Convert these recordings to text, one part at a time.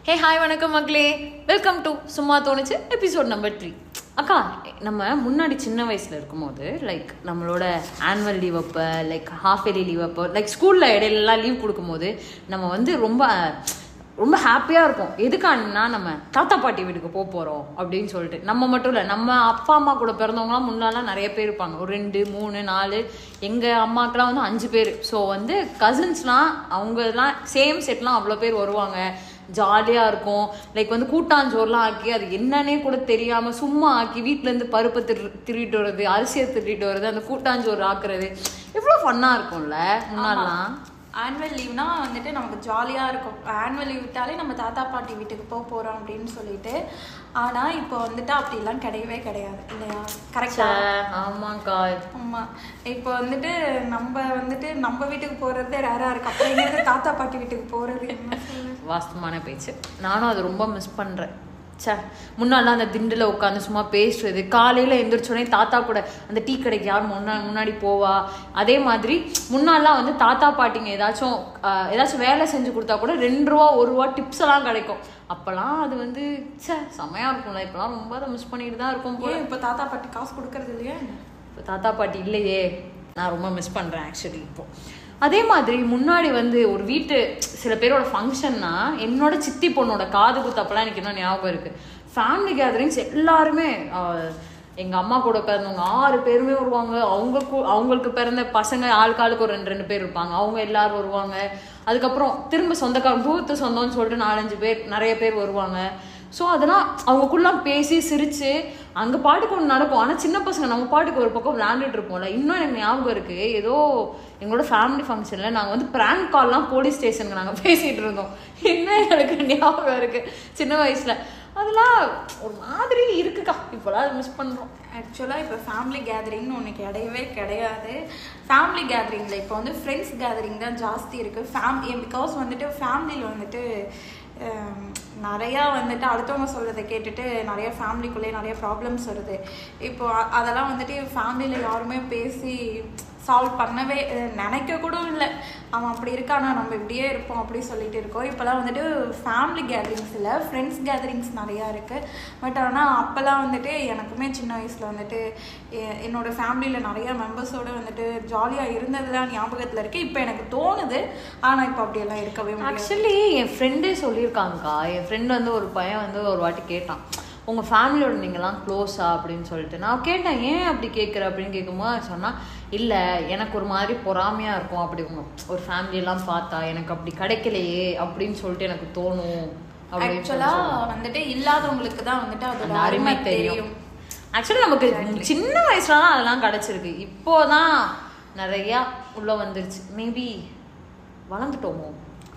Hey hi வணக்கம் மக்களே welcome to சும்மா தோணுச்சு எபிசோட் நம்பர் த்ரீ அக்கா நம்ம முன்னாடி சின்ன வயசில் இருக்கும்போது லைக் நம்மளோட ஆனுவல் லீவ் அப்போ லைக் ஹாஃப் இயர்லி லீவ் அப்போ லைக் ஸ்கூலில் இடையிலலாம் லீவ் கொடுக்கும்போது நம்ம வந்து ரொம்ப ரொம்ப ஹாப்பியாக இருக்கும் எதுக்கானா நம்ம தாத்தா பாட்டி வீட்டுக்கு போக போகிறோம் அப்படின்னு சொல்லிட்டு நம்ம மட்டும் இல்லை நம்ம அப்பா அம்மா கூட பிறந்தவங்களாம் முன்னாலாம் நிறைய பேர் இருப்பாங்க ஒரு ரெண்டு மூணு நாலு எங்கள் அம்மாக்கெலாம் வந்து அஞ்சு பேர் ஸோ வந்து கசின்ஸ்லாம் அவங்கலாம் சேம் செட்லாம் அவ்வளோ பேர் வருவாங்க ஜாலியாக இருக்கும் லைக் வந்து கூட்டாஞ்சோறுலாம் ஆக்கி அது என்னன்னே கூட தெரியாமல் சும்மா ஆக்கி வீட்டிலேருந்து பருப்பை திரு திருட்டு வர்றது அரிசியை திருட்டு வர்றது அந்த கூட்டாஞ்சோறு ஆக்குறது எவ்வளோ ஃபன்னாக இருக்கும்ல முன்னாடிலாம் ஆனுவல் லீவ்னா வந்துட்டு நமக்கு ஜாலியாக இருக்கும் ஆனுவல் லீவ் விட்டாலே நம்ம தாத்தா பாட்டி வீட்டுக்கு போக போகிறோம் அப்படின்னு சொல்லிட்டு ஆனால் இப்போ வந்துட்டு அப்படிலாம் கிடையவே கிடையாது இல்லையா கரெக்டா ஆமாக்கா ஆமாம் இப்போ வந்துட்டு நம்ம வந்துட்டு நம்ம வீட்டுக்கு போகிறது ரேராக இருக்கு அப்புறம் எங்கேருந்து தாத்தா பாட்டி வீட்டுக்கு போகிறது என்ன சொல்லு? வாஸ்தவமான பேச்சு நானும் அதை ரொம்ப மிஸ் பண்ணுறேன் ச்சே முன்னாடிலாம் அந்த திண்டில் உட்காந்து சும்மா பேசுறது காலையில் எந்திரிச்சோடனே தாத்தா கூட அந்த டீ கடைக்கு யார் முன்னா முன்னாடி போவா அதே மாதிரி முன்னாடிலாம் வந்து தாத்தா பாட்டிங்க ஏதாச்சும் ஆஹ், ஏதாச்சும் வேலை செஞ்சு கொடுத்தா கூட ரெண்டு ரூபா ஒரு ரூபா டிப்ஸ் எல்லாம் கிடைக்கும் அப்போல்லாம் அது வந்து ச்சே செமையாக இருக்கும்ல இப்போலாம் ரொம்ப அதை மிஸ் பண்ணிட்டு தான் இருக்கும் போல ஏன் இப்போ தாத்தா பாட்டி காசு கொடுக்கறது இல்லையா என்ன? இப்போ தாத்தா பாட்டி இல்லையே நான் ரொம்ப மிஸ் பண்ணுறேன் ஆக்சுவலி இப்போ அதே மாதிரி முன்னாடி வந்து ஒரு வீட்டு சில பேரோட ஃபங்க்ஷன்னா என்னோட சித்தி பொண்ணோட காது குத்தப்பெல்லாம் எனக்கு இன்னும் ஞாபகம் இருக்கு ஃபேமிலி கேதரிங்ஸ் எல்லாருமே ஆஹ், எங்க அம்மா கூட பிறந்தவங்க ஆறு பேருமே வருவாங்க அவங்க கூ- அவங்களுக்கு பிறந்த பசங்க ஆளுக்கு ஆளுக்கு ஒரு ரெண்டு ரெண்டு பேர் இருப்பாங்க அவங்க எல்லாரும் வருவாங்க அதுக்கப்புறம் திரும்ப சொந்தக்கார தூரத்து சொந்தம்னு சொல்லிட்டு நாலஞ்சு பேர் நிறைய பேர் வருவாங்க ஸோ அதெல்லாம் அவங்கக்குள்ள பேசி சிரிச்சு அங்கே பாட்டுக்கு ஒன்று நடக்கும் ஆனால் சின்ன பசங்க நம்ம பாட்டுக்கு ஒரு பக்கம் விளையாண்டுட்டு இருப்போம்ல இன்னும் எனக்கு ஞாபகம் இருக்கு ஏதோ எங்களோட ஃபேமிலி ஃபங்க்ஷனில் நாங்கள் வந்து ப்ராங்க் கால்லாம் போலீஸ் ஸ்டேஷனுக்கு நாங்கள் பேசிகிட்டு இருந்தோம் இன்னும் எனக்கு ஞாபகம் இருக்கு சின்ன வயசில் அதெல்லாம் ஒரு மாதிரி இருக்குக்கா இப்போலாம் அதை மிஸ் பண்ணுறோம் ஆக்சுவலாக இப்போ ஃபேமிலி கேதரிங்னு ஒன்று கிடையவே கிடையாது ஃபேமிலி கேதரிங்கில் இப்போ வந்து ஃப்ரெண்ட்ஸ் கேதரிங் தான் ஜாஸ்தி இருக்குது ஃபேம் பிகாஸ் வந்துட்டு ஃபேமிலியில் வந்துட்டு ஹம், நிறையா வந்துட்டு அடுத்தவங்க சொல்கிறத கேட்டுட்டு நிறைய ஃபேமிலிக்குள்ளேயே நிறைய ப்ராப்ளம்ஸ் வருது இப்போ அ- அதெல்லாம் வந்துட்டு ஃபேமிலியில் யாருமே பேசி சால்வ் பண்ணவே அஹ், நினைக்க கூட இல்லை அவன் அப்படி இருக்கானா நம்ம இப்படியே இருப்போம் அப்படி சொல்லிட்டு இருக்கோம் இப்போலாம் வந்துட்டு ஃபேமிலி கேதரிங்ஸ் இல்லை ஃப்ரெண்ட்ஸ் கேதரிங்ஸ் நிறையா இருக்குது பட் ஆனால் அப்போல்லாம் வந்துட்டு எனக்குமே சின்ன வயசில் வந்துட்டு எ- என்னோட ஃபேமிலியில் நிறைய மெம்பர்ஸோடு வந்துட்டு ஜாலியாக இருந்தது தான் ஞாபகத்தில் இருக்குது இப்போ எனக்கு தோணுது ஆனால் இப்போ அப்படியெல்லாம் இருக்கவே முடியாது ஆக்சுவலி என் ஃப்ரெண்டே சொல்லியிருக்காங்கக்கா என் ஃப்ரெண்ட் வந்து ஒரு பையன் வந்து ஒரு வாட்டி கேட்டான் உங்கள் ஃபேமிலியோட நீங்கள்லாம் க்ளோஸா அப்படின்னு சொல்லிட்டு நான் கேட்டேன் ஏன் அப்படி கேட்குற அப்படின்னு கேட்கும்போது சொன்னால் இல்லை எனக்கு ஒரு மாதிரி பொறாமையாக இருக்கும் அப்படி உங்க ஒரு ஃபேமிலியெல்லாம் பார்த்தா எனக்கு அப்படி கிடைக்கலையே அப்படின்னு சொல்லிட்டு எனக்கு தோணும் அப்படின்னு ஆக்சுவலாக வந்துட்டு இல்லாதவங்களுக்கு தான் வந்துட்டு அதோட அந்த அருமை அருமை தெரியும் தெரியும் ஆக்சுவலி நமக்கு சின்ன வயசுலலாம் அதெல்லாம் கிடைச்சிருக்கு இப்போதான் நிறையா உள்ள வந்துருச்சு மேபி வளர்ந்துட்டோமோ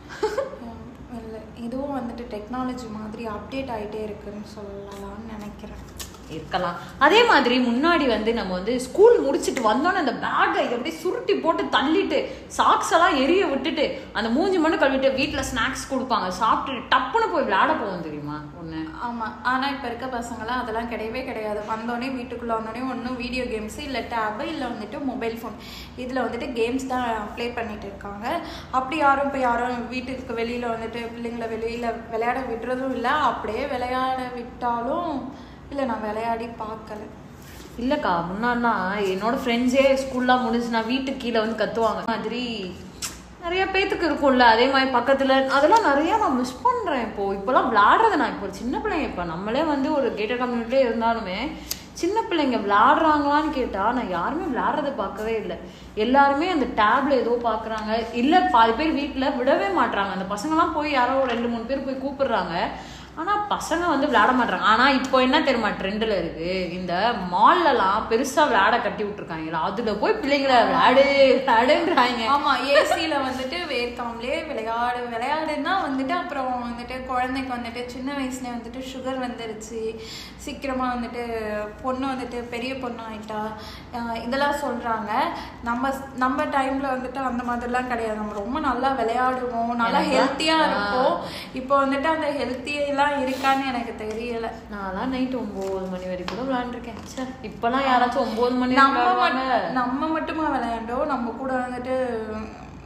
இல்லை இதுவும் வந்துட்டு டெக்னாலஜி மாதிரி அப்டேட் ஆகிட்டே இருக்குன்னு சொல்லலாம்னு நினைக்கிறேன் இருக்கலாம் அதே மாதிரி முன்னாடி வந்து நம்ம வந்து ஸ்கூல் முடிச்சுட்டு வந்தோன்னே அந்த பேக்கை அப்படியே சுருட்டி போட்டு தள்ளிட்டு சாக்ஸ் எல்லாம் எரிய விட்டுட்டு அந்த மூஞ்சி மண்ணு கழுவிட்டு வீட்டில் ஸ்நாக்ஸ் கொடுப்பாங்க சாப்பிட்டுட்டு டப்புன்னு போய் விளையாட போவோம் தெரியுமா ஒன்று ஆமாம் ஆனால் இப்போ இருக்க பசங்களாம் அதெல்லாம் கிடையவே கிடையாது வந்தோடனே வீட்டுக்குள்ளே வந்தோடனே ஒன்றும் வீடியோ கேம்ஸு இல்லை டேபு இல்லை வந்துட்டு மொபைல் ஃபோன் இதில் வந்துட்டு கேம்ஸ் தான் ப்ளே பண்ணிட்டு இருக்காங்க அப்படி யாரும் இப்போ யாரும் வீட்டுக்கு வெளியில் வந்துட்டு பிள்ளைங்கள வெளியில் விளையாட விடுறதும் இல்லை அப்படியே விளையாட விட்டாலும் இல்லை நான் விளையாடி பார்க்கல இல்லைக்கா முன்னாடினா என்னோட ஃப்ரெண்ட்ஸே ஸ்கூல்லாம் முடிஞ்சு நான் வீட்டுக்கு கீழே வந்து கத்துவாங்க அந்த மாதிரி நிறைய பேத்துக்கு இருக்கும்ல அதே மாதிரி பக்கத்தில் அதெல்லாம் நிறைய நான் மிஸ் பண்ணுறேன் இப்போ இப்போலாம் விளையாடுறது நான் இப்போ ஒரு சின்ன பிள்ளைங்க இப்போ நம்மளே வந்து ஒரு கேட்டர் கம்யூனிட்டிலே இருந்தாலுமே சின்ன பிள்ளைங்க விளையாடுறாங்களான்னு கேட்டால் நான் யாருமே விளையாடுறத பார்க்கவே இல்லை எல்லாருமே அந்த டேப்ல ஏதோ பார்க்குறாங்க இல்லை பாதி பேர் வீட்டில் விடவே மாட்றாங்க அந்த பசங்கலாம் போய் யாரோ ஒரு ரெண்டு மூணு பேர் போய் கூப்பிடுறாங்க ஆனா பசங்க வந்து விளையாட மாட்டாங்க ஆனா இப்போ என்ன தெரியுமா ட்ரெண்ட்ல இருக்கு இந்த மால்லலாம் பெருசா விளையாட கட்டி விட்டுருக்காங்களா அதுல போய் பிள்ளைங்கள விளையாடு விளையாடுன்றாங்க ஆமாம் ஏசியில் வந்துட்டு வேர்க்காமலே விளையாடு விளையாடுன்னா வந்துட்டு அப்புறம் வந்துட்டு குழந்தைக்கு வந்துட்டு சின்ன வயசுல வந்துட்டு சுகர் வந்துருச்சு சீக்கிரமாக வந்துட்டு பொண்ணு வந்துட்டு பெரிய பொண்ணு ஆயிட்டா ஆஹ் இதெல்லாம் சொல்கிறாங்க நம்ம நம்ம டைமில் வந்துட்டு அந்த மாதிரிலாம் கிடையாது நம்ம ரொம்ப நல்லா விளையாடுவோம் நல்லா எனக்கு- ஹெல்த்தியாக இருப்போம் இப்போ வந்துட்டு அந்த ஹெல்த்தியெல்லாம் இருக்கான்னு எனக்கு தெரியல நான்லாம் நைட் ஒன்பது மணி வரைக்கும் கூட விளையாண்டுருக்கேன் ச்சே இப்பெல்லாம் யாராச்சும் ஒன்பது மணி நம்ம விளையாடுவாங்க மட்- நம்ம மட்டுமா விளையாண்டோம் நம்ம கூட வந்துட்டு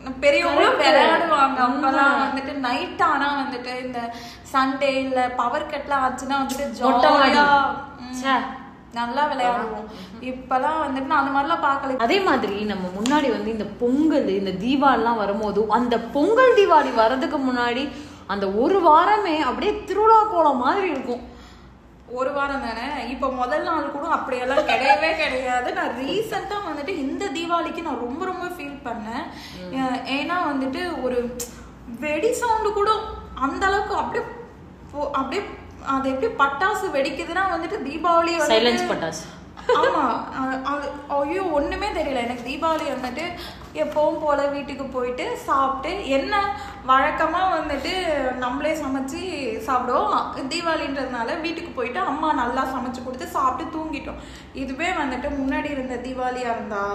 பெரியவங்களும் Correct. விளையாடுவாங்க உண்மை. அப்பெல்லாம் வந்துட்டு நைட் ஆனா வந்துட்டு இந்த சண்டே இல்ல பவர் கட்லாம் ஆச்சுன்னா வந்துட்டு மொட்டை மாடி. ஜாலியா ச்சே. நல்லா விளையாடுவோம் இப்பெல்லாம் வந்துட்டு நான் அந்த மாதிரிலாம் பார்க்கல அதே மாதிரி நம்ம முன்னாடி வந்து இந்த பொங்கல் இந்த தீபாவளிலாம் வரும்போது அந்த பொங்கல் தீபாவளி வர்றதுக்கு முன்னாடி அந்த ஒரு வாரமே அப்படியே திருவிழா கோலம் மாதிரி இருக்கும் ஒரு வாரம் தானே இப்போ முதல் நாள் கூட அப்படியெல்லாம் கிடையவே கிடையாது நான் ரீசெண்டாக வந்துட்டு இந்த தீபாவளிக்கு நான் ரொம்ப ரொம்ப ஃபீல் பண்ணேன் ஏ- ஏன்னா வந்துட்டு ஒரு வெடி சவுண்டு கூட அந்த அளவுக்கு அப்படியே போ- அப்படியே அது எப்படி பட்டாசு வெடிக்குதுன்னா வந்துட்டு தீபாவளி வந்துட்டு- சைலன்ஸ் பட்டாசு ஆமா அ- அது ஐயோ ஒண்ணுமே தெரியல எனக்கு தீபாவளி வந்துட்டு எப்பவும் போல வீட்டுக்கு போயிட்டு சாப்பிட்டு என்ன வழக்கமா வந்துட்டு நம்மளே சமைச்சு சாப்பிடுவோம் தீபாவளின்றதுனால வீட்டுக்கு போயிட்டு அம்மா நல்லா சமைச்சு கொடுத்து சாப்பிட்டு தூங்கிட்டோம் இதுவே வந்துட்டு முன்னாடி இருந்த தீபாவளியா இருந்தா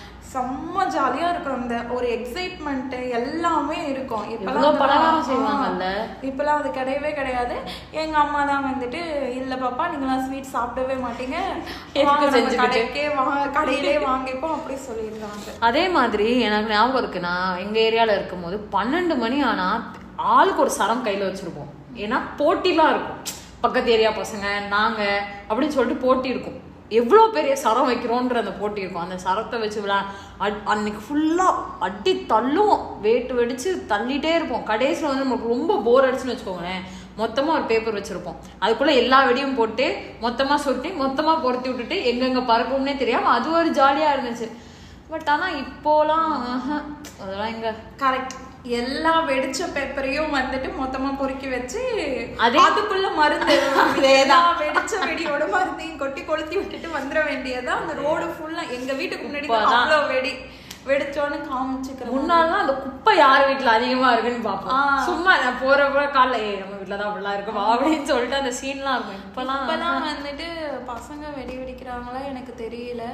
செம்ம ஜாலியா இருக்கும் அந்த ஒரு எக்ஸைட்மெண்ட் எல்லாமே இருக்கும் இப்பெல்லாம் எவ்வளவு பலகாரம் அதெல்லாம், செய்வாங்கல்ல? ஆ, இப்பெல்லாம் அது கிடையவே கிடையாது எங்க அம்மா தான் வந்துட்டு இல்ல பாப்பா நீங்களாம் ஸ்வீட் சாப்பிடவே மாட்டீங்க எதுக்கு வாங்க நம்ம செஞ்சுக்கிட்டு? கடைக்கே வா கடையிலே வாங்கிப்போம் அப்படி சொல்லிடுறாங்க அதே மாதிரி எனக்கு ஞாபகம் இருக்கு நான் எங்க ஏரியால இருக்கும்போது பன்னெண்டு மணி ஆனா ஆளுக்கு ஒரு சரம் கையில வச்சிருப்போம் ஏன்னா போட்டிலாம் இருக்கும் பக்கத்து ஏரியா பசங்க நாங்க அப்படின்னு சொல்லிட்டு போட்டி இருக்கும் எவ்வளோ பெரிய சரம் வைக்கிறோன்ற அந்த போட்டி இருக்கும் அந்த சரத்தை வச்சு விளா அட்- அன்னைக்கு ஃபுல்லாக அடி தள்ளுவோம் வேட்டு வெடிச்சு தள்ளிட்டே இருப்போம் கடைசியில் வந்து நமக்கு ரொம்ப போர் அடிச்சுன்னு வச்சுக்கோங்களேன் மொத்தமாக ஒரு பேப்பர் வச்சுருப்போம் அதுக்குள்ளே எல்லா வெடியும் போட்டு மொத்தமாக சுருட்டி மொத்தமாக பொருத்தி விட்டுட்டு எங்கெங்கே பறக்கும்னே தெரியாமல் அது ஒரு ஜாலியாக இருந்துச்சு பட் ஆனால் இப்போலாம் ஆஹா, அதெல்லாம் எங்க கரெக்ட் எல்லா வெடிச்ச பேப்பரையும் வந்துட்டு மொத்தமா பொறுக்கி வச்சு அதே- அதுக்குள்ள மருந்து எல்லா வெடிச்ச வெடியோட மருந்தையும் கொட்டி கொளுத்தி விட்டுட்டு வந்துட வேண்டியதா அந்த ரோடு ஃபுல்லா எங்க வீட்டுக்கு முன்னாடி தான் இப்பதான். அவ்வளோ வெடி வெடிச்சோன்னு காமிச்சுக்கிறோம் முன்னாலாம் அந்த குப்பை யார் வீட்ல அதிகமா இருக்குன்னு பார்ப்போம் ஆ. சும்மா நான் போறப்ப காலைல ஏய் நம்ம வீட்ல தான் அப்படிலாம் இருக்கும் அப்படின்னு சொல்லிட்டு அந்த சீன்லாம் இருக்கும் இப்பெல்லாம் இப்பெல்லாம் வந்துட்டு பசங்க வெடி வெடிக்கிறாங்களா எனக்கு தெரியல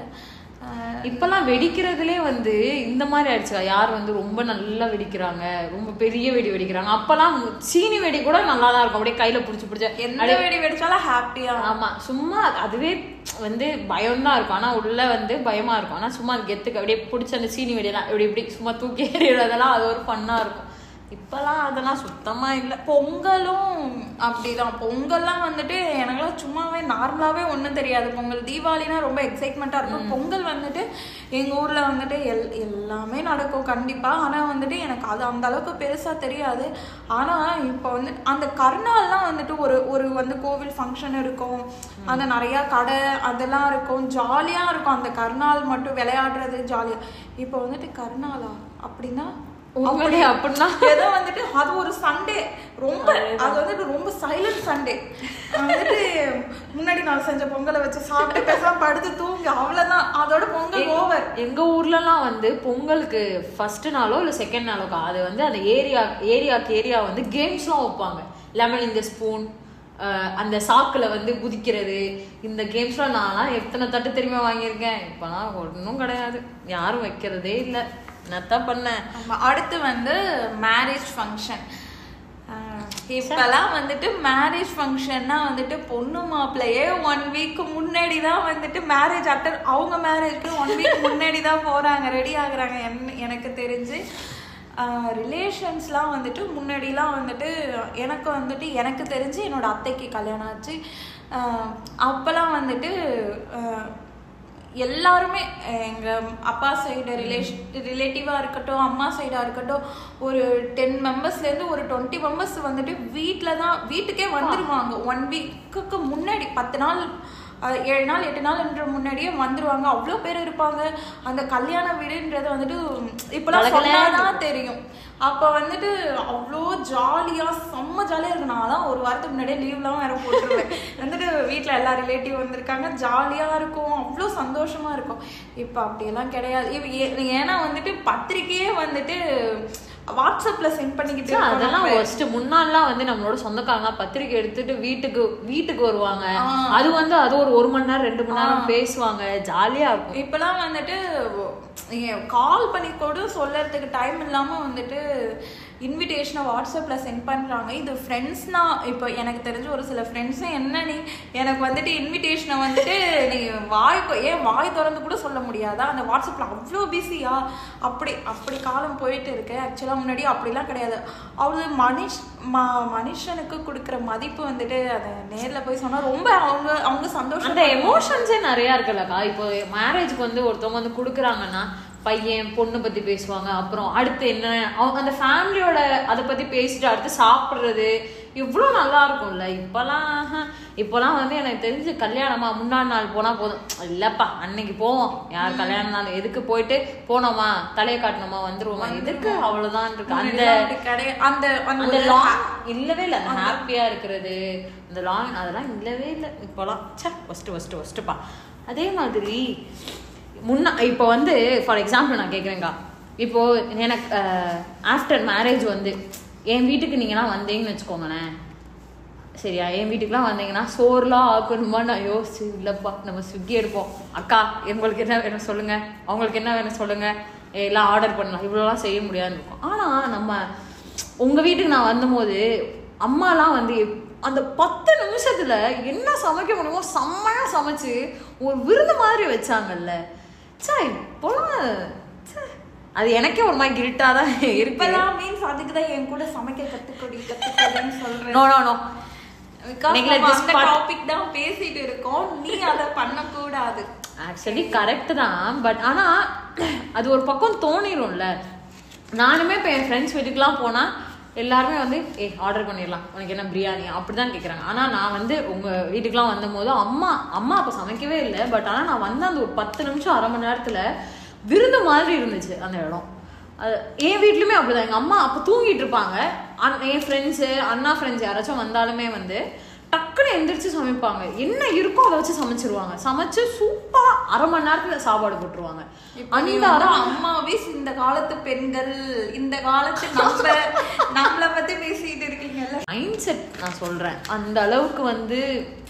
அஹ் இப்பெல்லாம் வெடிக்கிறதுலே வந்து இந்த மாதிரி ஆயிடுச்சு யார் வந்து ரொம்ப நல்லா வெடிக்கிறாங்க ரொம்ப பெரிய வெடி வெடிக்கிறாங்க அப்பெல்லாம் சீனி வெடி கூட நல்லா தான் இருக்கும் அப்படியே கையில புடிச்சு புடிச்சு எந்த வெடி வெடிச்சாலும் ஹாப்பியா ஆமா சும்மா அதுவே வந்து பயம்தான் இருக்கும் ஆனா உள்ள வந்து பயமா இருக்கும் ஆனா சும்மா அது கெத்துக்கு அப்படியே பிடிச்ச அந்த சீனி வெடியெல்லாம் இப்படி இப்படி சும்மா தூக்கி எறியறதெல்லாம் அது ஒரு ஃபன்னா இருக்கும் இப்பெல்லாம் அதெல்லாம் சுத்தமா இல்ல பொங்கலும் அப்படிதான் பொங்கல்லாம் வந்துட்டு எனக்குலாம் சும்மாவே நார்மலாவே ஒன்றும் தெரியாது பொங்கல் தீபாவளினா ரொம்ப எக்ஸைட்மெண்ட்டாக இருக்கும் பொங்கல் வந்துட்டு எங்க ஊர்ல வந்துட்டு எல் எல்லாமே நடக்கும் கண்டிப்பா ஆனா வந்துட்டு எனக்கு அது அந்த அளவுக்கு பெருசா தெரியாது ஆனா இப்போ வந்து அந்த கருநாள்லாம் வந்துட்டு ஒரு ஒரு வந்து கோவில் ஃபங்க்ஷன் இருக்கும் அந்த நிறைய கடை அதெல்லாம் இருக்கும் ஜாலியா இருக்கும் அந்த கருநாள் மட்டும் விளையாடுறது ஜாலியா இப்போ வந்துட்டு கருநாளா அப்படின்னா உண்மையிலே அப்படின்னா ஏதோ வந்துட்டு அது ஒரு சண்டே ரொம்ப அது வந்துட்டு ரொம்ப சைலண்ட் சண்டே வந்துட்டு முன்னாடி நாள் செஞ்ச பொங்கலை வச்சு சாப்பிட்டு பேசாம படுத்து தூங்கி அவ்வளவுதான் அதோட பொங்கல் ஓவர் எங்க ஊர்லலாம் வந்து பொங்கலுக்கு ஃபர்ஸ்ட் நாளோ இல்ல செகண்ட் நாளோ அது வந்து அந்த ஏரியா ஏரியாக்கு ஏரியா வந்து கேம்ஸ்லாம் வைப்பாங்க லெமன் இந்த ஸ்பூன் அந்த சாக்குல வந்து குதிக்கிறது இந்த கேம்ஸ்லாம் நான்லாம் எத்தனை தட்டு தெரியுமா வாங்கியிருக்கேன் இப்போலாம் ஒன்றும் கிடையாது யாரும் வைக்கிறதே இல்லை என்னத்தான் பண்ணேன் ஆமா, அடுத்து வந்து மேரேஜ் ஃபங்க்ஷன் இப்பெல்லாம் வந்துட்டு மேரேஜ் ஃபங்க்ஷன்னா வந்துட்டு பொண்ணு மாப்பிள்ளையே ஒன் வீக் முன்னாடி தான் வந்துட்டு மேரேஜ் அட்டன் அவங்க மேரேஜ்க்கு ஒன் வீக் முன்னாடி தான் போறாங்க ரெடி ஆகுறாங்க என்ன எனக்கு தெரிஞ்சு ரிலேஷன்ஸ்லாம் வந்துட்டு முன்னாடிலாம் வந்துட்டு எனக்கு வந்துட்டு எனக்கு தெரிஞ்சு என்னோட அத்தைக்கு கல்யாணம் ஆச்சு ஆஹ் அப்பெல்லாம் வந்துட்டு ஆஹ் எல்லாருமே எங்க அப்பா சைடு ரிலேஷன் ரிலேட்டிவா இருக்கட்டும் அம்மா சைடா இருக்கட்டும் ஒரு டென் மெம்பர்ஸ்ல இருந்து ஒரு டுவெண்ட்டி மெம்பர்ஸ் வந்துட்டு வீட்ல தான் வீட்டுக்கே வந்துருவாங்க ஒன் வீக்குக்கு முன்னாடி பத்து நாள் அஹ், ஏழு நாள் எட்டு நாள் என்ற முன்னாடியே வந்துருவாங்க அவ்வளோ பேர் இருப்பாங்க அந்த கல்யாண வீடுன்றது வந்துட்டு இப்பெல்லாம் கலகலையா சொன்னாதான் தெரியும் அப்போ வந்துட்டு அவ்வளோ ஜாலியாக செம்ம ஜாலியாக இருக்கும் நான் தான் ஒரு வாரத்துக்கு முன்னாடியே லீவ்லாம் வேற போட்டுருவேன் வந்துட்டு வீட்டில் எல்லா ரிலேட்டிவ் வந்திருக்காங்க ஜாலியாக இருக்கும் அவ்வளோ சந்தோஷமா இருக்கும் இப்போ அப்படியெல்லாம் கிடையாது இப்ப ஏ- ஏன்னா வந்துட்டு பத்திரிக்கையே வந்துட்டு வாட்ஸ்அப்ல சென்ட் பண்ணிக்கிட்டு சே, இருக்கோம் அதெல்லாம் நம்ம. ஃபர்ஸ்ட் முன்னாடிலாம் வந்து நம்மளோட சொந்தக்காரங்க பத்திரிக்கை எடுத்துட்டு வீட்டுக்கு வீட்டுக்கு வருவாங்க ஆ. அது வந்து அது ஒரு ஒரு மணி நேரம் ரெண்டு மணி நேரம் பேசுவாங்க ஜாலியா இருக்கும் இப்பெல்லாம் வந்துட்டு கால் பண்ணி கூட சொல்லறதுக்கு டைம் இல்லாம வந்துட்டு இன்விடேஷனை வாட்ஸ்அப்பில் சென்ட் பண்ணுறாங்க இது ஃப்ரெண்ட்ஸ்னா இப்போ எனக்கு தெரிஞ்ச ஒரு சில ஃப்ரெண்ட்ஸும் என்ன நீ எனக்கு வந்துட்டு இன்விடேஷனை வந்துட்டு நீ வாய் கொ- ஏன் வாய் திறந்து கூட சொல்ல முடியாதா அந்த வாட்ஸ்அப்பில் அவ்வளோ பிஸியா அப்படி அப்படி காலம் போயிட்டு இருக்கு ஆக்சுவலாக முன்னாடி அப்படிலாம் கிடையாது அவ்வளோ மனுஷ் ம மனுஷனுக்கு கொடுக்குற மதிப்பு வந்துட்டு அதை நேரில் போய் சொன்னால் ரொம்ப அவங்க அவங்க சந்தோஷம் அந்த எமோஷன்ஸே நிறைய இருக்குல்லக்கா இப்போ மேரேஜ்க்கு வந்து ஒருத்தவங்க வந்து கொடுக்குறாங்கன்னா பையன் பொண்ணு பத்தி பேசுவாங்க அப்புறம் அடுத்து என்ன அவங்க அந்த ஃபேமிலியோட அதை பத்தி பேசிட்டு அடுத்து சாப்பிடுறது இவ்வளோ நல்லா இருக்கும்ல இப்போலாம் ஆஹா, இப்போலாம் வந்து எனக்கு தெரிஞ்சு கல்யாணமா முன்னாடி நாள் போனா போதும் இல்லப்பா அன்னைக்கு போவோம் யார் கல்யாண நாள் எதுக்கு போயிட்டு போனோமா தலையை காட்டணுமா வந்துருவோமா எதுக்கு அவ்வளவுதான் இருக்கு அந்த அப்படி கிடையாது அந்த அந்த அந்த ஒரு லாங் இல்லவே இல்லை அந்த ஹாப்பியா இருக்கிறது அந்த லாங் அதெல்லாம் இல்லவே இல்லை இப்போலாம் ச்சே ஃபஸ்ட்டு ஃபஸ்ட்டு ஃபஸ்ட்டுப்பா அதே மாதிரி முன்ன இப்போ வந்து ஃபார் எக்ஸாம்பிள் நான் கேட்குறேங்க்கா இப்போ எனக்கு ஆஃப்டர் மேரேஜ் வந்து என் வீட்டுக்கு நீங்களாம் வந்தீங்கன்னு வச்சுக்கோங்களேன் சரியா என் வீட்டுக்குலாம் வந்தீங்கன்னா சோறுலாம் ஆக்கணுமா நான் யோசிச்சு இல்லைப்பா நம்ம ஸ்விக்கி எடுப்போம் அக்கா எங்களுக்கு என்ன வேணும் சொல்லுங்க அவங்களுக்கு என்ன வேணும் சொல்லுங்க எல்லாம் ஆர்டர் பண்ணலாம் இவ்வளோலாம் செய்ய முடியாதுன்னு இருக்கும் ஆனால் நம்ம உங்கள் வீட்டுக்கு நான் வந்தபோது அம்மாலாம் வந்து எப்- அந்த பத்து நிமிஷத்துல என்ன சமைக்க முடியுமோ செம்மையா சமைச்சு ஒரு விருந்து மாதிரி வச்சாங்கல்ல சே இப்போலாம் ச்சே, அது எனக்கே ஒரு மாதிரி கிரிட்டா தான் இருக்கு இப்பெல்லாம் மீன்ஸ் அதுக்கு தான் என் கூட சமைக்க கத்துக்கொடி கத்துக்கொடின்னு சொல்றேன் no no no Because Neglect நம்ம this அந்த part. டாபிக் தான் பேசிட்டு இருக்கோம் நீ அதை பண்ணக்கூடாது ஆக்சுவலி கரெக்ட் தான் பட் ஆனா அது ஒரு பக்கம் தோணிரும்ல நானுமே இப்போ என் ஃப்ரெண்ட்ஸ் வீட்டுக்குலாம் போனா எல்லாருமே வந்து ஏ ஆர்டர் பண்ணிடலாம் உனக்கு என்ன பிரியாணி அப்படிதான் கேட்குறாங்க ஆனால் நான் வந்து உங்கள் வீட்டுக்குலாம் வந்தபோது அம்மா அம்மா அப்போ சமைக்கவே இல்லை பட் ஆனால் நான் வந்து அந்த ஒரு பத்து நிமிஷம் அரை மணி நேரத்தில் விருந்து மாதிரி இருந்துச்சு அந்த இடம் அது என் வீட்லையுமே அப்படிதான் எங்கள் அம்மா அப்போ தூங்கிட்டு இருப்பாங்க அண் என் ஃப்ரெண்ட்ஸு அண்ணா ஃப்ரெண்ட்ஸ் யாராச்சும் வந்தாலுமே வந்து டக்குன்னு எந்திரிச்சு சமைப்பாங்க என்ன இருக்கோ அதை வச்சு சமைச்சிருவாங்க சமைச்சு சூப்பரா அரை மணி நேரத்துல சாப்பாடு போட்டுருவாங்க இப்ப நீ அந்த வந்து அரை அம்மாவே இந்த காலத்து பெண்கள் இந்த காலத்து நம்ம நம்மள பத்தி பேசிட்டு இருக்கீங்கல்ல மைண்ட் செட் நான் சொல்றேன் அந்த அளவுக்கு வந்து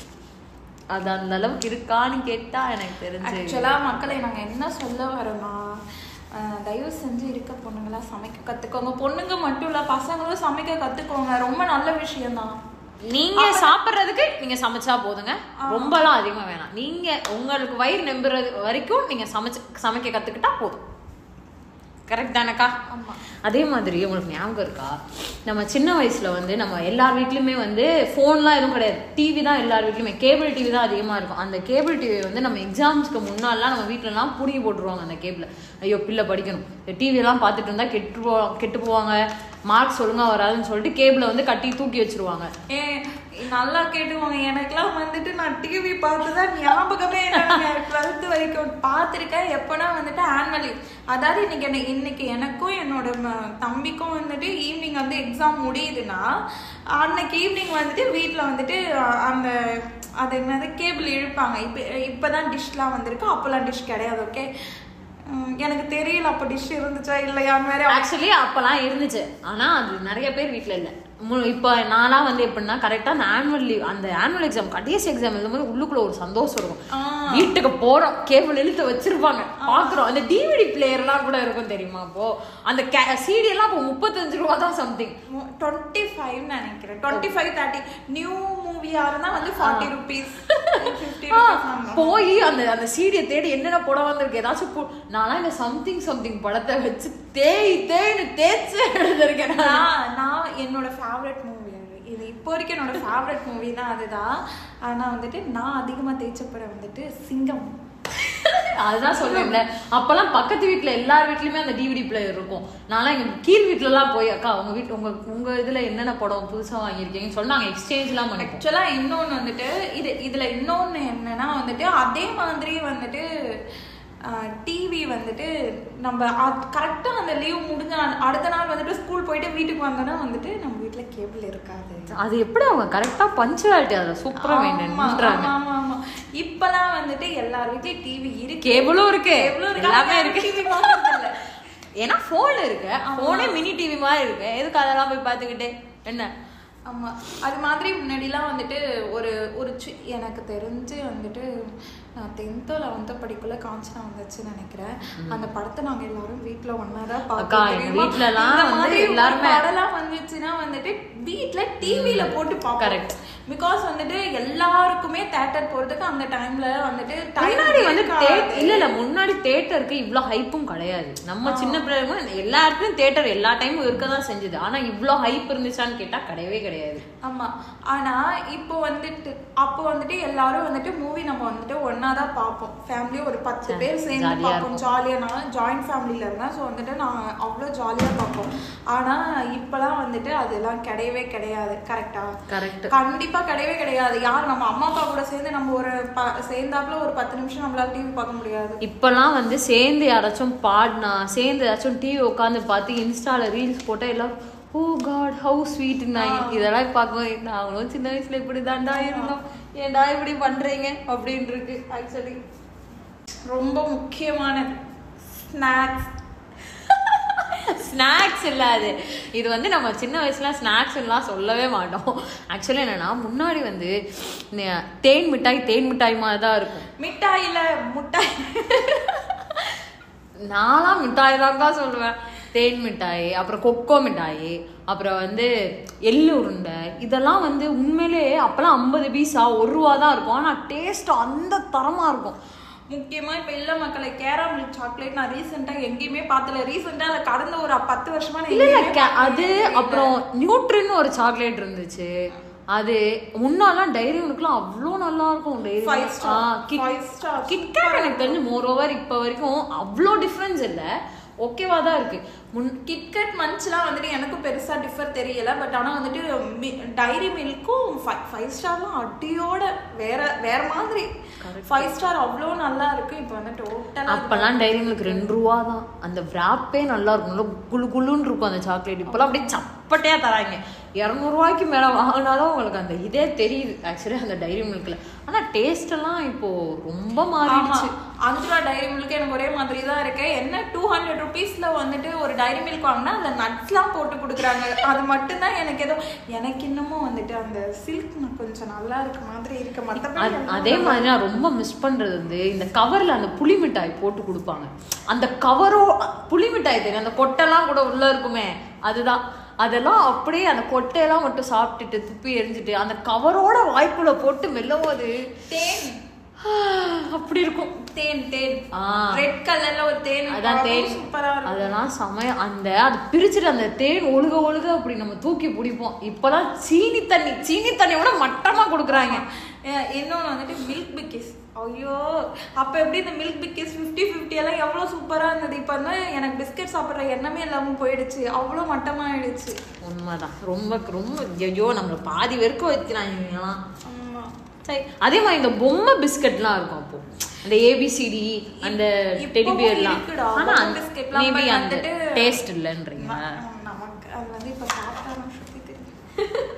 அது அந்த அளவுக்கு இருக்கான்னு கேட்டா எனக்கு தெரிஞ்சு ஆக்சுவலா மக்களை நாங்க என்ன சொல்ல வரோம்னா அஹ், தயவு செஞ்சு இருக்க பொண்ணுங்களா சமைக்க கத்துக்கோங்க பொண்ணுங்க மட்டும் இல்ல பசங்களும் சமைக்க கத்துக்கோங்க ரொம்ப நல்ல விஷயம்தான் நீங்க சாப்பிடுறதுக்கு நீங்க சமைச்சா போதுங்க ரொம்பலாம் அதிகமா வேணாம் நீங்க உங்களுக்கு வயிறு நம்புறது வரைக்கும் நீங்க சமைச்சு சமைக்க கத்துக்கிட்டா போதும் கரெக்ட் தானக்கா ஆமா அதே மாதிரி உங்களுக்கு ஞாபகம் இருக்கா நம்ம சின்ன வயசுல வந்து நம்ம எல்லார் வீட்லயுமே வந்து ஃபோன்லாம் எதுவும் கிடையாது டிவி தான் எல்லார் வீட்லயுமே கேபிள் டிவி தான் அதிகமா இருக்கும் அந்த கேபிள் டிவி வந்து நம்ம எக்ஸாம்ஸ்க்கு முன்னாலாம் நம்ம வீட்லலாம் புடுங்கி போட்டுருவாங்க அந்த கேபிள் ஐயோ பிள்ளை படிக்கணும் டிவி எல்லாம் பார்த்துட்டு இருந்தா கெட்டு போ கெட்டு போவாங்க மார்க்ஸ் ஒழுங்கா வராதுன்னு சொல்லிட்டு கேபிளை வந்து கட்டி தூக்கி வச்சிருவாங்க ஏ நல்லா கேட்டுவாங்க எனக்கெல்லாம் வந்துட்டு நான் டிவி பார்த்து தான் ஞாபகமே டுவெல்த் வரைக்கும் பார்த்துருக்கேன் எப்போனா வந்துட்டு ஆனுவலி அதாவது இன்னைக்கு என்ன இன்னைக்கு எனக்கும் என்னோட ம- தம்பிக்கும் வந்துட்டு ஈவினிங் வந்து எக்ஸாம் முடியுதுன்னா அன்னைக்கு ஈவினிங் வந்துட்டு வீட்டில் வந்துட்டு அ- அந்த அது என்னது கேபிள் இழுப்பாங்க இப்போ இப்போ தான் டிஷ்லாம் வந்திருக்கு அப்போல்லாம் டிஷ் கிடையாது ஓகே எனக்கு தெரியல அப்போ டிஷ் இருந்துச்சா இல்லையான்னு வேற ஆக்சுவலி அப்பெல்லாம் இருந்துச்சு ஆனா அது நிறைய பேர் வீட்ல இல்ல மு- இப்ப நான்லாம் வந்து எப்படின்னா கரெக்டா அந்த ஆனுவல் லீவ் அந்த ஆனுவல் எக்ஸாம் கடைசி எக்ஸாம் எழுதும்போது உள்ளுக்குள்ள ஒரு சந்தோஷம் இருக்கும் ஆ. வீட்டுக்கு போறோம் கேபிள் இழுத்து வச்சிருப்பாங்க பாக்குறோம் அந்த டிவிடி பிளேயர்லாம் கூட இருக்கும் தெரியுமா அப்போ அந்த சிடி எல்லாம் இப்போ முப்பத்தஞ்சு ரூபா தான் சம்திங் டுவெண்ட்டி ஃபைவ் நினைக்கிறேன் டுவெண்ட்டி ஃபைவ் தேர்ட்டி நியூ மூவியா இருந்தா வந்து ஃபார்ட்டி ருபீஸ் ஃபிஃப்டி ருபீஸ் போய் அந்த அந்த சீடியை தேடி என்னென்ன படம் வந்திருக்கு ஏதாச்சும் போ- நான்லாம் இந்த சம்திங் சம்திங் படத்தை வச்சு தேய் தேய்னு தேய்ச்சு எழுதிருக்கேன் நான். நான் நான் என்னோட ஃபேவரட் மூவி அது இது இப்போ வரைக்கும் என்னோட ஃபேவரட் மூவினா அதுதான் ஆனா வந்துட்டு நான் அதிகமா தேய்ச்ச படம் வந்துட்டு சிங்கம் அதுதான் சொல்றேன்ல அப்பெல்லாம் பக்கத்து வீட்ல எல்லார் வீட்லயுமே அந்த டிவிடி பிளேயர் இருக்கும் நான்லாம் எங்க கீழ் வீட்ல எல்லாம் போய் அக்கா உங்க வீட்டு உங்க உங்க இதுல என்னென்ன படம் புதுசா வாங்கியிருக்கீங்கன்னு சொல்லி நாங்க எக்ஸ்சேஞ்ச் எல்லாம் பண்ணிப்போம் ஆக்சுவலா இன்னொன்னு வந்துட்டு இது இதுல இன்னொன்னு என்னன்னா வந்துட்டு அதே மாதிரி வந்துட்டு டிவி வந்துட்டு நம்ம கரெக்டா அந்த லீவ் முடிஞ்ச அ- அடுத்த நாள் வந்துட்டு ஸ்கூல் போயிட்டு வீட்டுக்கு வந்தோன்னா வந்துட்டு நம்ம வீட்ல கேபிள் இருக்காது அது எப்படி அவங்க கரெக்டா பஞ்சுவாலிட்டி அதுல சூப்பரா மெயின்டைன்றாங்க ஆமா, ஆமா, ஆமா. இப்பலாம் வந்துட்டு எல்லார் வீட்லயும் டிவி இருக்கு கேபிளும் இருக்கு கேபிளும் இருக்கு எல்லாமே ஆனா இருக்கு TV பார்க்கறது இல்ல. ஏன்னா போன் இருக்கு போனே மினி டிவி மாதிரி இருக்கு எதுக்கு அதெல்லாம் போய் பார்த்துக்கிட்டு என்ன ஆமா அது மாதிரி முன்னாடிலாம் வந்துட்டு ஒரு ஒரு சி- எனக்கு தெரிஞ்சு வந்துட்டு நான் டென்த்தோ லெவன்த்தோ படிக்குள்ள காஞ்சனா வந்துச்சுன்னு நினைக்கிறேன் அந்த படத்தை நாங்க எல்லாரும் வீட்ல ஒன்னா தான் அக்கா, பார்த்தோம் எங்க தெரியுமா? வீட்லலாம் இந்த வந்து மாதிரி ஒரு எல்லாருமே- படம்லாம் வந்துச்சுன்னா வந்துட்டு வீட்ல டிவில போட்டு பார்ப்போம் Correct. பிகாஸ் வந்துட்டு எல்லாருக்குமே தேட்டர் போறதுக்கு அந்த டைம்ல வந்துட்டு time முன்னாடி வந்து இருக்காது. தே- இல்ல இல்ல முன்னாடி தேட்டருக்கு இவ்ளோ ஹைப்பும் கிடையாது நம்ம சின்ன பிள்ளைங்க எல்லா இடத்துலயும் தேட்டர் எல்லா டைமும் இருக்க தான் செஞ்சது ஆனா இவ்ளோ ஹைப் இருந்துச்சான்னு கேட்டா கிடையவே கிடையாது ஆமா ஆனா இப்போ வந்துட்டு அப்போ வந்துட்டு எல்லாரும் வந்துட்டு மூவி நம்ம வந்துட்டு ஒண்ணா தான் பார்ப்போம் ஃபேமிலி ஒரு பத்து பேர் சேர்ந்து ஜாலியா பார்ப்போம் ஜாலியா நான் ஜாயிண்ட் ஃபேமிலில இருந்தேன் ஸோ வந்துட்டு நான் அவ்வளோ ஜாலியா பார்ப்போம் ஆனா இப்பெல்லாம் வந்துட்டு அதெல்லாம் கிடையவே கிடையாது கரெக்டா கரெக்ட் கண்டிப்பா கிடையவே கிடையாது யார் நம்ம அம்மா அப்பா கூட சேர்ந்து நம்ம ஒரு ப- சேர்ந்தாப்புல ஒரு பத்து நிமிஷம் நம்மளால டிவி பார்க்க முடியாது இப்பெல்லாம் வந்து சேர்ந்து யாராச்சும் பாடினா சேர்ந்து ஏதாச்சும் டிவி உட்காந்து பார்த்து இன்ஸ்டால ரீல்ஸ் போட்டா எல்லாரும் ஓ காட் ஹவு ஸ்வீட் நான் இதெல்லாம் பார்க்கும் நாங்களும் சின்ன வயசுல இப்படி தாண்டா இருந்தோம் ஏன்டா இப்படி பண்றீங்க அப்படின்னு இருக்கு ஆக்சுவலி ரொம்ப முக்கியமானது ஸ்நாக்ஸ் ஸ்நாக்ஸ் இல்ல அது இது வந்து நம்ம சின்ன வயசுல ஸ்நாக்ஸ் எல்லாம் சொல்லவே மாட்டோம் ஆக்சுவலி என்னன்னா முன்னாடி வந்து நே- தேன் மிட்டாய் தேன் மிட்டாய் மாதிரி தான் இருக்கும் மிட்டாயில முட்டாய் நான்லாம் மிட்டாய் தான்க்கா சொல்லுவேன் தேன் மிட்டாய் அப்புறம் கொக்கோ மிட்டாய் அப்புறம் வந்து எள்ளு உருண்டை இதெல்லாம் வந்து உண்மையிலே அப்போல்லாம் ஐம்பது பீஸா ஒரு ரூபா தான் இருக்கும் ஆனால் டேஸ்ட் அந்த தரமாக இருக்கும் முக்கியமா இப்ப இல்ல மக்களை கேரம் மில்க் சாக்லேட் நான் ரீசெண்டா எங்கேயுமே பார்த்தல ரீசெண்டா அதை கடந்த ஒரு பத்து வருஷமா நான் இல்ல இல்ல எங்கேயுமே கே- அது பார்த்ததே இல்ல. அப்புறம் நியூட்ரின்னு ஒரு சாக்லேட் இருந்துச்சு அது முன்னாலாம் டைரி மில்க்லாம் அவ்வளோ நல்லா இருக்கும் dairy Five star. Five star. KitKat எனக்கு தெரிஞ்சு மோர் ஓவர் இப்போ வரைக்கும் அவ்வளோ டிஃப்ரென்ஸ் இல்லை ஓகேவா தான் இருக்கு முன் கிட்கட் மன்ச்லாம் வந்துட்டு எனக்கும் பெருசா டிஃபர் தெரியல பட் ஆனா வந்துட்டு டைரி மில்க்கும் ஃபைவ் ஸ்டார்லாம் அடியோட வேற வேற மாதிரி ஃபைவ் ஸ்டார் அவ்வளோ நல்லா இருக்கு இப்போ வந்து டோட்டலா அப்பெல்லாம் டைரி மில்க் ரெண்டு ரூபா தான் அந்த விராப்பே நல்லா இருக்கும் நல்லா குளு குளுன்னு இருக்கும் அந்த சாக்லேட் இப்பெல்லாம் அப்படியே சப்பட்டையா தராங்க இரநூறுவாய்க்கு மேல வாங்கினாதான் உங்களுக்கு அந்த இதே தெரியுது ஆக்சுவலி அந்த டைரி மில்க்ல ஆனா டேஸ்ட் எல்லாம் இப்போ ரொம்ப மாறிடுச்சு அஞ்சு ரூபா டைரி மில்க் எனக்கு ஒரே மாதிரி தான் இருக்கு என்ன டூ ஹண்ட்ரட் ருபீஸ்ல வந்துட்டு ஒரு டைரி மில்க் வாங்கினா அந்த நட்ஸ்லாம் போட்டு கொடுக்குறாங்க அது மட்டும்தான் எனக்கு ஏதோ எனக்கு இன்னமும் வந்துட்டு அந்த சில்க் கொஞ்சம் நல்லா இருக்க மாதிரி இருக்கு மற்றபடி அ- அதே மாதிரி நான் ரொம்ப மிஸ் பண்றது வந்து இந்த கவர்ல அந்த புளி மிட்டாய் போட்டு கொடுப்பாங்க அந்த கவரோ புளி மிட்டாய் தெரியும் அந்த கொட்டைலாம் கூட உள்ள இருக்குமே அதுதான் அதெல்லாம் அப்படியே அந்த கொட்டையெல்லாம் மட்டும் சாப்பிட்டுட்டு துப்பி எரிஞ்சிட்டு அந்த கவரோட வாய்க்குள்ள போட்டு மெல்லும் போது தேன் அப்படி இருக்கும் தேன் தேன் ஆ. ரெட் கலர்ல ஒரு தேன் அதான் தேன் சூப்பரா இருக்கும் அதெல்லாம் சமய அந்த அது பிரிச்சுட்டு அந்த தேன் ஒழுக ஒழுக அப்படி நம்ம தூக்கி பிடிப்போம் இப்பெல்லாம் சீனி தண்ணி சீனி தண்ணியோட மட்டமா கொடுக்குறாங்க அஹ் இன்னொன்னு வந்துட்டு மில்க் பிக்கிஸ் ஐயோ அப்ப எப்படி இந்த மில்க் பிக்கிஸ் ஃபிஃப்டி ஃபிஃப்டி எல்லாம் எவ்வளவு சூப்பரா இருந்தது இப்ப வந்து எனக்கு பிஸ்கட் சாப்பிடுற எண்ணமே இல்லாம போயிடுச்சு அவ்வளவு மட்டமாயிடுச்சு உண்மைதான் ரொம்ப ரொம்ப ஐயோ நம்மள பாதி வெறுக்க வைக்கிறாங்க இவங்கெல்லாம் ஆமா சரி அதே மாதிரி இந்த பொம்மை பிஸ்கட்லாம் இருக்கும் அப்போ அந்த ஏபிசிடி அந்த இப்பவும் டெடி பியர்லாம் இருக்குடா, ஆனா பொம்மை biscuitலாம் மேபி but அந்த வந்துட்டு- டேஸ்ட் இல்லைன்றீங்க ந- நமக்கு அது வந்து இப்ப சாப்பிட்டா தான் சுத்தி தெரியும்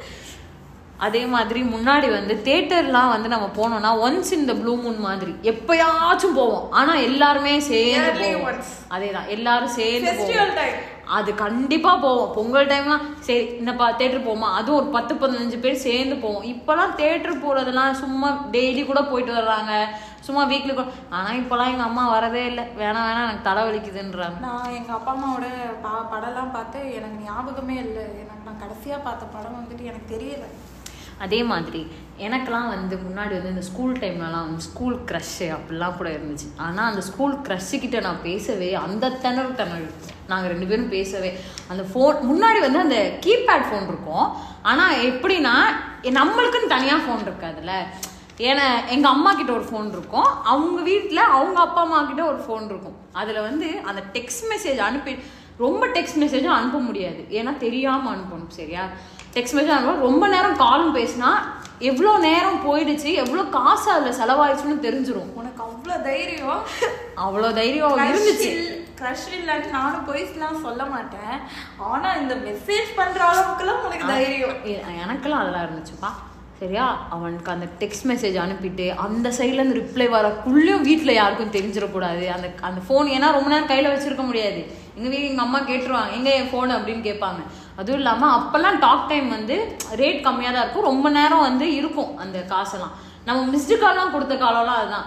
அதே மாதிரி முன்னாடி வந்து தேட்டர்லாம் வந்து நம்ம போனோம்னா ஒன்ஸ் இந்த ப்ளூ மூன் மாதிரி எப்பயாச்சும் போவோம் ஆனா எல்லாருமே சேர்ந்து Yearly போவோம் once. அதேதான் எல்லாரும் சேர்ந்து ஃபெஸ்டிவல் போவோம் டைம் அது கண்டிப்பா போவோம் பொங்கல் டைம்லாம் சரி என்னப்பா தேட்டர் போமா அதுவும் ஒரு பத்து பதினஞ்சு பேர் சேர்ந்து போவோம் இப்பெல்லாம் தேட்டர் போறதெல்லாம் சும்மா டெய்லி கூட போயிட்டு வர்றாங்க சும்மா வீக்லி கூட ஆனா இப்பெல்லாம் எங்க அம்மா வரதே இல்லை வேணாம் வேணாம் எனக்கு தலை வலிக்குதுன்றாங்க நான் எங்க அப்பா அம்மாவோட பா படம்லாம் பார்த்து எனக்கு ஞாபகமே இல்லை எனக்கு நான் கடைசியா பார்த்த படம் வந்துட்டு எனக்கு தெரியல அதே மாதிரி எனக்கெல்லாம் வந்து முன்னாடி வந்து இந்த ஸ்கூல் டைம்லலாம் வந்து ஸ்கூல் க்ரஷ்ஷு அப்படிலாம் கூட இருந்துச்சு ஆனால் அந்த ஸ்கூல் கிட்ட நான் பேசவே அந்த திணறு திணறு நாங்கள் ரெண்டு பேரும் பேசவே அந்த ஃபோன் முன்னாடி வந்து அந்த கீபேட் ஃபோன் இருக்கும் ஆனால் எப்படின்னா நம்மளுக்குன்னு தனியாக ஃபோன் இருக்காதுல்ல ஏன்னா எங்கள் அம்மா கிட்ட ஒரு ஃபோன் இருக்கும் அவங்க வீட்டில் அவங்க அப்பா அம்மா கிட்ட ஒரு ஃபோன் இருக்கும் அதில் வந்து அந்த டெக்ஸ்ட் மெசேஜ் அனுப்பி ரொம்ப டெக்ஸ்ட் மெசேஜும் அனுப்ப முடியாது ஏன்னா தெரியாமல் அனுப்பணும் சரியா டெக்ஸ்ட் மெசேஜ் அனுப்ப ரொம்ப நேரம் காலும் பேசினா எவ்வளோ நேரம் போயிடுச்சு எவ்வளோ காசு அதில் செலவாயிடுச்சுன்னு தெரிஞ்சிரும் உனக்கு அவ்வளோ தைரியம் அவ்வளோ தைரியம் இருந்துச்சு க்ரஷ் இல்லைன்னு நானும் பொய்ஸ்லாம் சொல்ல மாட்டேன் ஆனா இந்த மெசேஜ் பண்ற அளவுக்குலாம் உனக்கு தைரியம் எ- எனக்கெல்லாம் அதெல்லாம் இருந்துச்சுப்பா சரியா அவனுக்கு அந்த டெக்ஸ்ட் மெசேஜ் அனுப்பிட்டு அந்த சைட்ல இருந்து ரிப்ளை வரக்குள்ளேயும் வீட்டில் யாருக்கும் தெரிஞ்சிடக்கூடாது அந்த அந்த ஃபோன் ஏன்னா ரொம்ப நேரம் கையில் வச்சிருக்க முடியாது எங்கள் வீடு எங்கள் அம்மா கேட்டுருவாங்க எங்கே என் ஃபோன் அப்படின்னு கேட்பாங்க அதுவும் இல்லாமல் அப்போல்லாம் டாக் டைம் வந்து ரேட் கம்மியாக தான் இருக்கும் ரொம்ப நேரம் வந்து இருக்கும் அந்த காசெல்லாம் நம்ம மிஸ்டு கால்லாம் கொடுத்த காலம்லாம் அதுதான்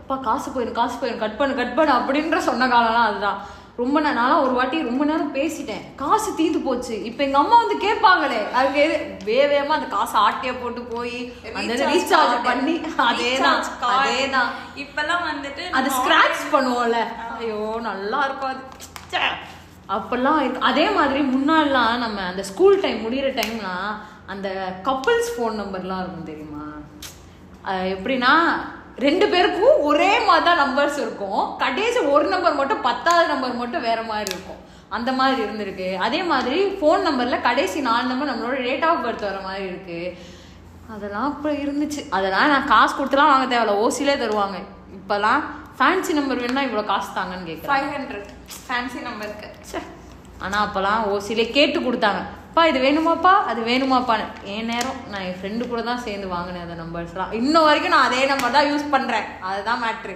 அப்பா காசு போயிடும் காசு போயிடும் கட் பண்ணு கட் பண்ணு அப்படின்ற சொன்ன காலம்லாம் அதுதான் ரொம்ப நே- நான்லாம் ஒரு வாட்டி ரொம்ப நேரம் பேசிட்டேன் காசு தீந்து போச்சு இப்போ எங்க அம்மா வந்து கேட்பாங்களே அதுக்கு எது வே வேகமா அந்த காசு ஆட்டிய போட்டு போய் அந்த Recharge ரீசார்ஜ் card. பண்ணி அதேதான் Recharge card. அதேதான் இப்பெல்லாம் வந்துட்டு அது நம்ம ஸ்கிராட்ச் பண்ணுவோம்ல ஐயோ நல்லா இருக்கும் அது ச்சே. அப்பெல்லாம் இருக்கு அதே மாதிரி முன்னாடிலாம் நம்ம அந்த ஸ்கூல் டைம் முடியிற டைம்லாம் அந்த கப்புள்ஸ் ஃபோன் நம்பர்லாம் இருக்கும் தெரியுமா அஹ் எப்படின்னா ரெண்டு பேருக்கும் ஒரே மாதிரி தான் நம்பர்ஸ் இருக்கும் கடைசி ஒரு நம்பர் மட்டும் பத்தாவது நம்பர் மட்டும் வேற மாதிரி இருக்கும் அந்த மாதிரி இருந்திருக்கு அதே மாதிரி ஃபோன் நம்பர்ல கடைசி நாலு நம்பர் நம்மளோட டேட் ஆஃப் பர்த் வர மாதிரி இருக்கு அதெல்லாம் அப்போ இருந்துச்சு அதெல்லாம் நான் காசு கொடுத்துலாம் வாங்க தேவையில்ல ஓசிலே தருவாங்க இப்போலாம் ஃபேன்சி நம்பர் வேணும்னா இவ்வளோ காசு தாங்கன்னு கேட்குறேன் 500 ஃபேன்சி நம்பருக்கு ச்சே ஆனால் அப்போல்லாம் ஓசிலே கேட்டு கொடுத்தாங்க அப்பா இது வேணுமாப்பா அது வேணுமாப்பான்னு என் நேரம் நான் என் ஃப்ரெண்டு கூட தான் சேர்ந்து வாங்கினேன் அந்த நம்பர்ஸ்லாம் இன்ன வரைக்கும் நான் அதே நம்பர் தான் யூஸ் பண்ணுறேன் அதுதான் மேட்ரு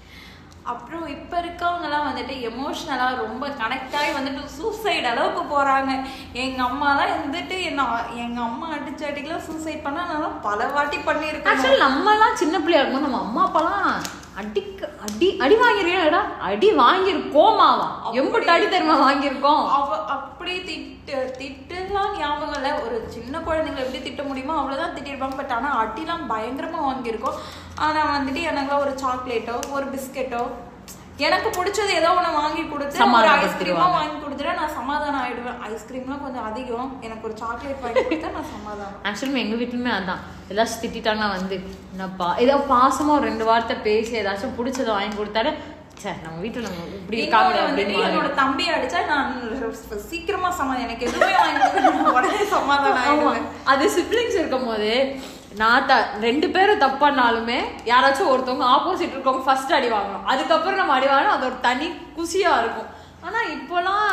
அப்புறம் இப்போ இருக்கவங்கலாம் வந்துட்டு எமோஷ்னலாக ரொம்ப கனெக்ட் ஆகி வந்துட்டு சூசைட் அளவுக்கு போகிறாங்க எங்கள் அம்மாலாம் வந்துட்டு என்ன எங்கள் அம்மா அடிச்ச அடிக்கலாம் சூசைட் பண்ணா நான் பல வாட்டி பண்ணியிருக்கேன் ஆக்சுவலி நம்மலாம் சின்ன பிள்ளையா இருக்கும்போது நம்ம அம்மா அப்பாலாம் அடிக்க அடி அடி வாங்கிருக்கா அடி வாங்கியிருக்கோமாவா எம்பிட்டு அடி தெரியுமா வாங்கியிருக்கோம் அவ அப்படி திட்டு திட்டுலாம் ஞாபகம் இல்லை ஒரு சின்ன குழந்தைங்களை எப்படி திட்ட முடியுமோ அவ்வளோதான் திட்டிருப்பாங்க பட் ஆனால் அடிலாம் பயங்கரமா வாங்கியிருக்கோம் ஆனால் வந்துட்டு எனக்குலாம் ஒரு சாக்லேட்டோ ஒரு பிஸ்கெட்டோ எனக்கு பிடிச்சது ஏதோ ஒன்று வாங்கி கொடுத்து ஒரு சமாதானப்படுத்திடுவாங்க. ஐஸ்கிரீமா வாங்கி கொடுத்துட்டா நான் சமாதானம் ஆயிடுவேன் ஐஸ்கிரீம்லாம் கொஞ்சம் அதிகம் எனக்கு ஒரு சாக்லேட் வாங்கி கொடுத்தா நான் சமாதானம் ஆக்சுவலி எங்கள் வீட்லையுமே அதான் ஏதாச்சும் திட்டாங்கன்னா வந்து என்னப்பா ஏதோ பாசமா ஒரு ரெண்டு வார்த்தை பேசி ஏதாச்சும் பிடிச்சதை வாங்கி கொடுத்தாலே சே நம்ம வீட்டில் நம்ம இப்படி இருக்காங்க இன்னொன்னு வந்துட்டு அப்படின்னு என்னோட தம்பி அடிச்சா நான் சீக்கிரமா சமாதானம் எனக்கு எதுவுமே வாங்கி கொடுத்தா நான் உடனே சமாதானம் ஆமா. ஆயிடுவேன் அது சிப்ளிங்ஸ் இருக்கும் போது நான் த ரெண்டு பேரும் தப்பானாலுமே யாராச்சும் ஒருத்தவங்க ஆப்போசிட் இருக்கவங்க ஃபர்ஸ்ட் அடி வாங்கணும் அதுக்கப்புறம் நம்ம அடி வாங்கணும் அது ஒரு தனி குஷியா இருக்கும் ஆனா இப்போலாம்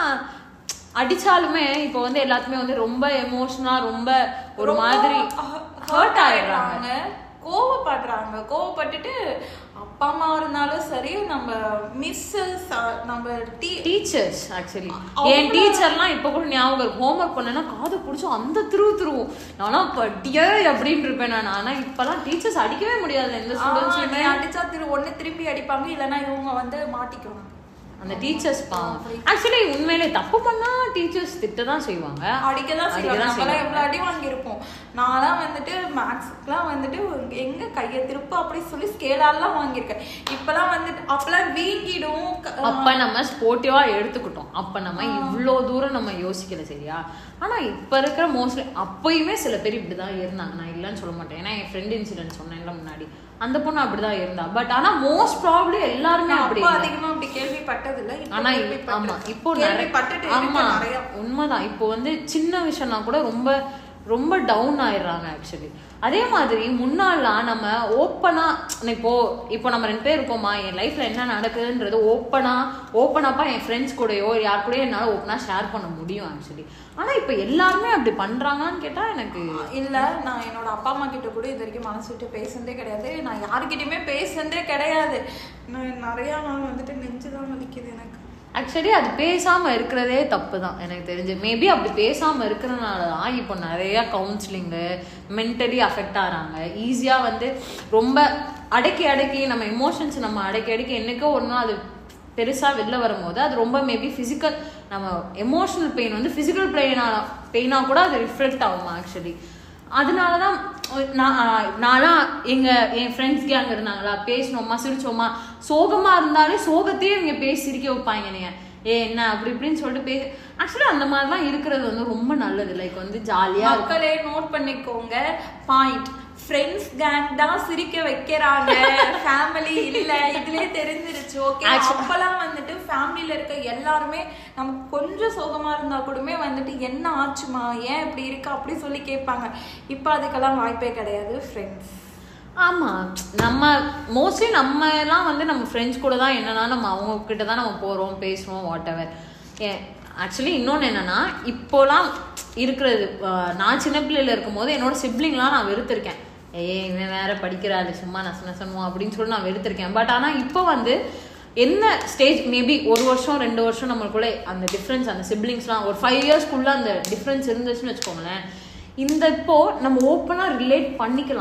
அடிச்சாலுமே இப்போ வந்து எல்லாத்துக்குமே வந்து ரொம்ப எமோஷனா ரொம்ப ஒரு ரொம்ப மாதிரி ஹ- ஹர்ட் ஆயிடுறாங்க கோவப்படுறாங்க கோவப்பட்டுட்டு அப்பா அம்மா இருந்தாலும் சரி நம்ம மிஸ் நம்ம டீ டீச்சர்ஸ் ஆக்சுவலி அவங்கள- என் டீச்சர்லாம் இப்போ கூட ஞாபகம் இருக்கும் ஹோம்ஒர்க் பண்ணேன்னா காது பிடிச்சும் அந்த திரு திருவும் நானும் படியே அப்படின்னு இருப்பேன் நான் ஆனா இப்பெல்லாம் டீச்சர்ஸ் அடிக்கவே முடியாது எந்த ஸ்டூடெண்ட்ஸுமே ஆ, அடிச்சா திரு ஒண்ணு திருப்பி அடிப்பாங்க இல்லைன்னா இவங்க வந்து மாட்டிக்குவாங்க அந்த டீச்சர்ஸ் பாவம் ஆக்சுவலி உண்மையிலே தப்பு பண்ணா டீச்சர்ஸ் திட்ட தான் செய்வாங்க அடிக்கதான் செய்வாங்க அடிக்கதான் நம்மளாம் எவ்வளவு அடி வாங்கியிருப்போம் நான்லாம் வந்துட்டு மேக்ஸ்க்குலாம் வந்துட்டு எங்க கையை திருப்ப அப்படி சொல்லி ஸ்கேலாலாம் வாங்கியிருக்கேன் இப்பெல்லாம் வந்துட்டு அப்பெல்லாம் வீங்கிடும் க- அப்ப நம்ம ஸ்போர்ட்டிவா எடுத்துக்கிட்டோம் அப்ப நம்ம இவ்வளோ தூரம் நம்ம யோசிக்கல சரியா ஆனா இப்ப இருக்கிற மோஸ்ட்லி அப்பயுமே சில பேர் இப்படிதான் இருந்தாங்க நான் இல்லைன்னு சொல்ல மாட்டேன் ஏன்னா என் ஃப்ரெண்ட் இன்சிடென்ட் சொன்னேன்ல முன்னாடி அந்த பொண்ணு அப்படிதான் இருந்தா பட் ஆனா மோஸ்ட் ப்ராப்ளி எல்லாருமே நான் அப்படி அப்ப இல்லை. அதிகமா அப்படி கேள்விப்பட்டது இல்ல இப்ப ஆனா இப்- கேள்விப்பட்டிருக்கேன். ஆமா இப்போ நிறைய கேள்விப்பட்டுட்டு ஆமா இருக்கு நிறைய உண்மைதான் இப்போ வந்து சின்ன விஷயம்னா கூட ரொம்ப ரொம்ப டவுன் ஆயிடுறாங்க ஆக்சுவலி அதே மாதிரி முன்னாடிலாம் நம்ம ஓப்பனா இப்போ இப்போ நம்ம ரெண்டு பேர் இருக்கோமா என் லைஃப்ல என்ன நடக்குதுன்றது ஓப்பனா ஓப்பனாப்பா என் ஃப்ரெண்ட்ஸ் கூடயோ யார் கூடயோ என்னால ஓப்பனா ஷேர் பண்ண முடியும் ஆக்சுவலி ஆனா இப்போ எல்லாருமே அப்படி பண்றாங்கன்னு கேட்டா எனக்கு இல்ல நான் என்னோட அப்பா அம்மா கிட்ட கூட இது வரைக்கும் மனசு விட்டு பேசுனதே கிடையாது நான் யாருக்கிட்டயுமே பேசுனதே கிடையாது நான் நிறைய நாள் வந்துட்டு நெஞ்சுதான் வலிக்குது எனக்கு ஆக்சுவலி அது பேசாம இருக்கிறதே தப்பு தான் எனக்கு தெரிஞ்சு மேபி அப்படி பேசாம இருக்கிறனால தான் இப்போ நிறைய கவுன்சிலிங்கு மென்டலி அஃபெக்ட் ஆகிறாங்க ஈஸியா வந்து ரொம்ப அடக்கி அடக்கி நம்ம எமோஷன்ஸ் நம்ம அடக்கி அடக்கி என்னைக்கோ ஒரு நாள் அது பெருசா வெளில வரும்போது அது ரொம்ப மேபி ஃபிசிக்கல் நம்ம எமோஷனல் பெயின் வந்து ஃபிசிக்கல் பெயினா பெயினா கூட அது ரிஃப்ளெக்ட் ஆகும் ஆக்சுவலி அதனால தான் நான் நான்லாம் எங்க என் ஃப்ரெண்ட்ஸ் கேங் இருந்தாங்களா பேசினோமா சிரிச்சோமா சோகமா இருந்தாலே சோகத்தையே இவங்க பேசி சிரிக்க வைப்பாங்க நீங்க ஏ என்ன அப்படி இப்படின்னு சொல்லிட்டு பேசி ஆக்சுவலி அந்த மாதிரிலாம் இருக்கிறது வந்து ரொம்ப நல்லது லைக் வந்து ஜாலியா மக்களே நோட் பண்ணிக்கோங்க பாயிண்ட் ஃப்ரெண்ட்ஸ் கேங் தான் சிரிக்க வைக்கிறாங்க ஃபேமிலி இல்ல இதுலயே தெரிஞ்சிருச்சு ஓகே அப்பெல்லாம் வந்துட்டு ஃபேமிலில இருக்க எல்லாருமே நமக்கு கொஞ்சம் சோகமா இருந்தா கூடமே வந்துட்டு என்ன ஆச்சுமா ஏன் இப்படி இருக்கு அப்படி சொல்லி கேட்பாங்க இப்போ அதுக்கெல்லாம் வாய்ப்பே கிடையாது ஃப்ரெண்ட்ஸ் ஆமா நம்ம மோஸ்ட்லி நம்ம எல்லாம் வந்து நம்ம ஃப்ரெண்ட்ஸ் கூட தான் என்னன்னா நம்ம அவங்க கிட்ட தான் நம்ம போறோம் பேசுறோம் வாட் எவர் ஆக்சுவலி இன்னொன்று என்னன்னா இப்போலாம் இருக்கிறது அஹ், நான் சின்ன பிள்ளையில இருக்கும்போது என்னோட சிப்ளிங்லாம் நான் வெறுத்திருக்கேன் ஏய் இவன் வேற படிக்கிறாரு சும்மா நச நசனும் அப்படின்னு சொல்லி நான் வெறுத்திருக்கேன் பட் ஆனா இப்போ வந்து என்ன ஸ்டேஜ் மேபி ஒரு வருஷம் ரெண்டு வருஷம் நம்மளுக்குள்ள அந்த டிஃப்ரென்ஸ் அந்த சிப்ளிங்ஸ்லாம் ஒரு ஃபைவ் இயர்ஸ்க்குள்ள அந்த டிஃப்ரென்ஸ் இருந்துச்சுன்னு வச்சுக்கோங்களேன் இந்த இப்போ நம்ம ஓப்பனாக ரிலேட் பண்ணிக்கலாம்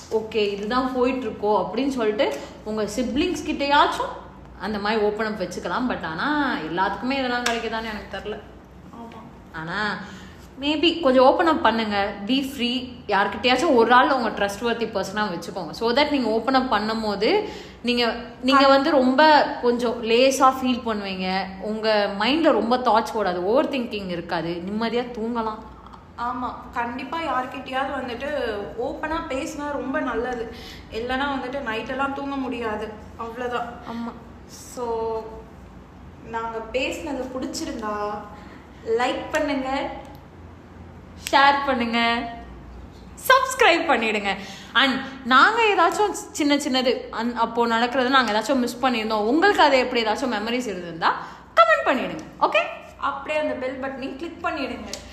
ஓகே இதுதான் போயிட்டு இருக்கோ அப்படின்னு சொல்லிட்டு உங்க சிப்ளிங்ஸ் கிட்டயாச்சும் அந்த மாதிரி ஓப்பன் அப் வச்சுக்கலாம் பட் ஆனா எல்லாத்துக்குமே இதெல்லாம் கிடைக்குதான்னு எனக்கு தெரில ஆமா ஆனால் மேபி கொஞ்சம் ஓப்பன் அப் பண்ணுங்க பி ஃப்ரீ யார்கிட்டயாச்சும் ஒரு ஆள் உங்க ட்ரஸ்ட் வர்த்தி பர்சனாக வச்சுக்கோங்க ஸோ தட் நீங்கள் ஓப்பன் அப் பண்ணும் போது நீங்கள் நீங்கள் வந்து ரொம்ப கொஞ்சம் லேஸாக ஃபீல் பண்ணுவீங்க உங்கள் மைண்டில் ரொம்ப தாட்ஸ் ஓடாது ஓவர் திங்கிங் இருக்காது நிம்மதியாக தூங்கலாம் ஆமா கண்டிப்பா யார்கிட்டயாவது வந்துட்டு ஓப்பனா பேசினா ரொம்ப நல்லது இல்லைன்னா வந்துட்டு நைட்டெல்லாம் தூங்க முடியாது அவ்வளோதான் ஆமாம் ஸோ நாங்கள் பேசினது பிடிச்சிருந்தா லைக் பண்ணுங்க ஷேர் பண்ணுங்க சப்ஸ்கிரைப் பண்ணிடுங்க அண்ட் நாங்கள் ஏதாச்சும் சின்ன சின்னது அந் அப்போ நடக்கிறது நாங்கள் ஏதாச்சும் மிஸ் பண்ணியிருந்தோம் உங்களுக்கு அது எப்படி ஏதாச்சும் மெமரிஸ் இருந்திருந்தா கமெண்ட் பண்ணிடுங்க ஓகே அப்படியே அந்த பெல் பட்டனையும் கிளிக் பண்ணிடுங்க